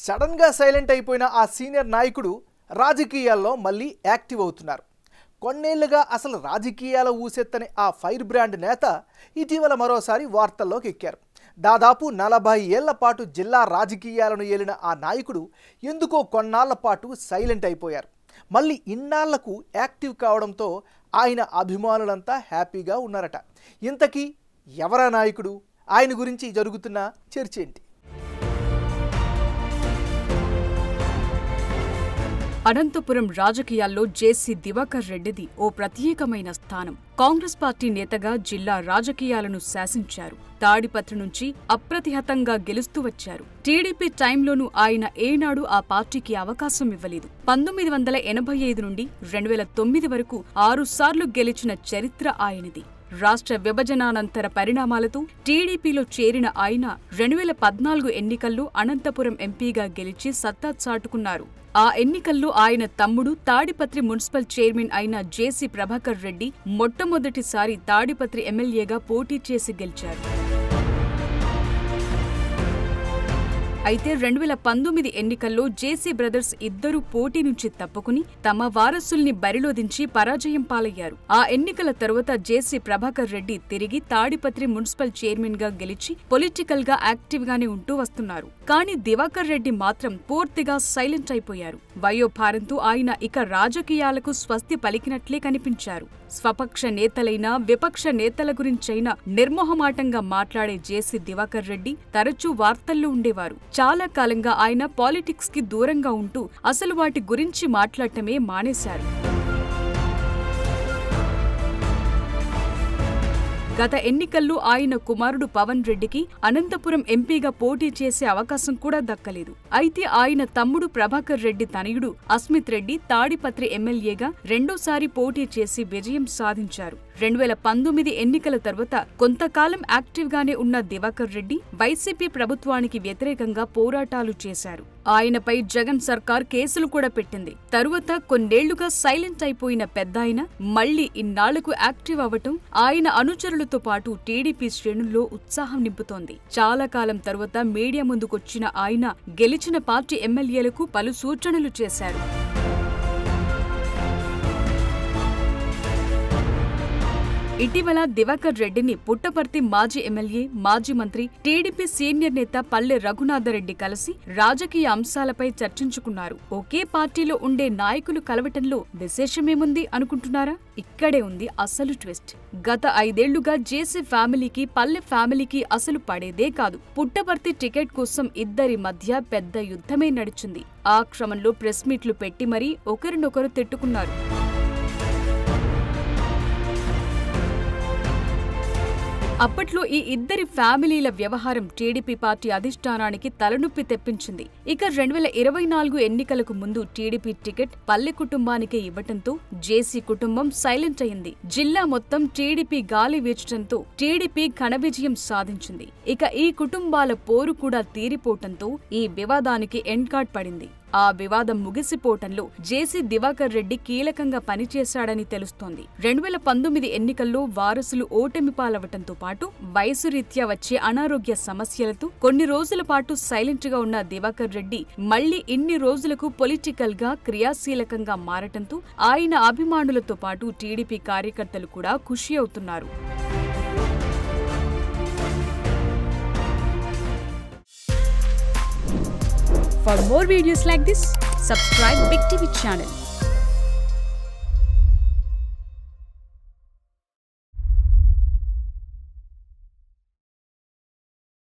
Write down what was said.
సడన్గా సైలెంట్ అయిపోయిన ఆ సీనియర్ నాయకుడు రాజకీయాల్లో మళ్ళీ యాక్టివ్ అవుతున్నారు కొన్నేళ్లుగా అసలు రాజకీయాల ఊసెత్తని ఆ ఫైర్ బ్రాండ్ నేత ఇటీవల మరోసారి వార్తల్లోకి ఎక్కారు దాదాపు నలభై ఏళ్ల పాటు జిల్లా రాజకీయాలను ఏలిన ఆ నాయకుడు ఎందుకో కొన్నాళ్ల పాటు సైలెంట్ అయిపోయారు మళ్ళీ ఇన్నాళ్లకు యాక్టివ్ కావడంతో ఆయన అభిమానులంతా హ్యాపీగా ఉన్నారట ఇంతకీ ఎవరా నాయకుడు ఆయన గురించి జరుగుతున్న చర్చ ఏంటి అనంతపురం రాజకీయాల్లో జేసీ దివాకర్ రెడ్డిది ఓ ప్రత్యేకమైన స్థానం కాంగ్రెస్ పార్టీ నేతగా జిల్లా రాజకీయాలను శాసించారు తాడిపత్రి నుంచి అప్రతిహతంగా గెలుస్తూ వచ్చారు టీడీపీ టైంలోనూ ఆయన ఏనాడు ఆ పార్టీకి అవకాశం ఇవ్వలేదు పంతొమ్మిది వందల ఎనభై ఐదు నుండి రెండు వేల తొమ్మిది వరకు ఆరుసార్లు గెలిచిన చరిత్ర ఆయనది రాష్ట్ర విభజనానంతర పరిణామాలతో టీడీపీలో చేరిన ఆయన రెండు వేల పద్నాలుగు ఎన్నికల్లో అనంతపురం ఎంపీగా గెలిచి సత్తా చాటుకున్నారు ఆ ఎన్నికల్లో ఆయన తమ్ముడు తాడిపత్రి మున్సిపల్ చైర్మన్ అయిన జేసీ ప్రభాకర్ రెడ్డి మొట్టమొదటిసారి తాడిపత్రి ఎమ్మెల్యేగా పోటీ చేసి గెలిచారు అయితే రెండు వేల పంతొమ్మిది ఎన్నికల్లో జేసీ బ్రదర్స్ ఇద్దరూ పోటీ నుంచి తప్పుకుని తమ వారసుల్ని బరిలో దించి పరాజయం పాలయ్యారు ఆ ఎన్నికల తరువాత జేసీ ప్రభాకర్ రెడ్డి తిరిగి తాడిపత్రి మున్సిపల్ చైర్మన్ గా గెలిచి పొలిటికల్ గా యాక్టివ్ గానే ఉంటూ వస్తున్నారు కానీ దివాకర్ రెడ్డి మాత్రం పూర్తిగా సైలెంట్ అయిపోయారు వయోభారంతో ఆయన ఇక రాజకీయాలకు స్వస్తి పలికినట్లే కనిపించారు స్వపక్ష నేతలైనా విపక్ష నేతల గురించైనా నిర్మోహమాటంగా మాట్లాడే జేసీ దివాకర్ రెడ్డి తరచూ వార్తల్లో ఉండేవారు చాలా కాలంగా ఆయన పాలిటిక్స్ కి దూరంగా ఉంటూ అసలు వాటి గురించి మాట్లాడటమే మానేశారు గత ఎన్నికల్లో ఆయన కుమారుడు పవన్ రెడ్డికి అనంతపురం ఎంపీగా పోటీ చేసే అవకాశం కూడా దక్కలేదు అయితే ఆయన తమ్ముడు ప్రభాకర్ రెడ్డి తనయుడు అస్మిత్ రెడ్డి తాడిపత్రి ఎమ్మెల్యేగా రెండోసారి పోటీ చేసి విజయం సాధించారు రెండు వేల పంతొమ్మిది ఎన్నికల తర్వాత కొంతకాలం యాక్టివ్ గానే ఉన్న దివాకర్ రెడ్డి వైసీపీ ప్రభుత్వానికి వ్యతిరేకంగా పోరాటాలు చేశారు ఆయనపై జగన్ సర్కార్ కేసులు కూడా పెట్టింది తరువాత కొన్నేళ్లుగా సైలెంట్ అయిపోయిన పెద్దాయన మళ్లీ ఇన్నాళ్లకు యాక్టివ్ అవ్వటం ఆయన అనుచరులతో పాటు టీడీపీ శ్రేణుల్లో ఉత్సాహం నింపుతోంది చాలా కాలం తరువాత మీడియా ముందుకొచ్చిన ఆయన గెలిచిన పార్టీ ఎమ్మెల్యేలకు పలు సూచనలు చేశారు ఇటీవల దివాకర్ రెడ్డిని పుట్టపర్తి మాజీ ఎమ్మెల్యే మాజీ మంత్రి టీడీపీ సీనియర్ నేత పల్లె రఘునాథరెడ్డి కలిసి రాజకీయ అంశాలపై చర్చించుకున్నారు ఒకే పార్టీలో ఉండే నాయకులు కలవటంలో విశేషమేముంది అనుకుంటున్నారా ఇక్కడే ఉంది అసలు ట్విస్ట్ గత ఐదేళ్లుగా జేసీ ఫ్యామిలీకి పల్లె ఫ్యామిలీకి అసలు పడేదే కాదు పుట్టపర్తి టికెట్ కోసం ఇద్దరి మధ్య పెద్ద యుద్ధమే నడిచింది ఆ క్రమంలో ప్రెస్ మీట్లు పెట్టి మరీ ఒకరినొకరు తిట్టుకున్నారు అప్పట్లో ఈ ఇద్దరి ఫ్యామిలీల వ్యవహారం టీడీపీ పార్టీ అధిష్టానానికి తలనొప్పి తెప్పించింది ఇక రెండు వేల ఇరవై నాలుగు ఎన్నికలకు ముందు టీడీపీ టికెట్ పల్లె కుటుంబానికే ఇవ్వటంతో జేసీ కుటుంబం సైలెంట్ అయింది జిల్లా మొత్తం టీడీపీ గాలి వీచటంతో టీడీపీ ఘన విజయం సాధించింది ఇక ఈ కుటుంబాల పోరు కూడా తీరిపోవటంతో ఈ వివాదానికి ఎండ్ కార్డ్ పడింది ఆ వివాదం ముగిసిపోవటంలో జేసీ దివాకర్ రెడ్డి కీలకంగా పనిచేశాడని తెలుస్తోంది రెండు వేల పంతొమ్మిది ఎన్నికల్లో వారసులు ఓటమి పాలవటంతో పాటు వయసు రీత్యా వచ్చే అనారోగ్య సమస్యలతో కొన్ని రోజుల పాటు సైలెంట్ గా ఉన్న దివాకర్ రెడ్డి మళ్లీ ఇన్ని రోజులకు పొలిటికల్ గా క్రియాశీలకంగా మారటంతో ఆయన అభిమానులతో పాటు టీడీపీ కార్యకర్తలు కూడా ఖుషి అవుతున్నారు For more videos like this, subscribe Big TV channel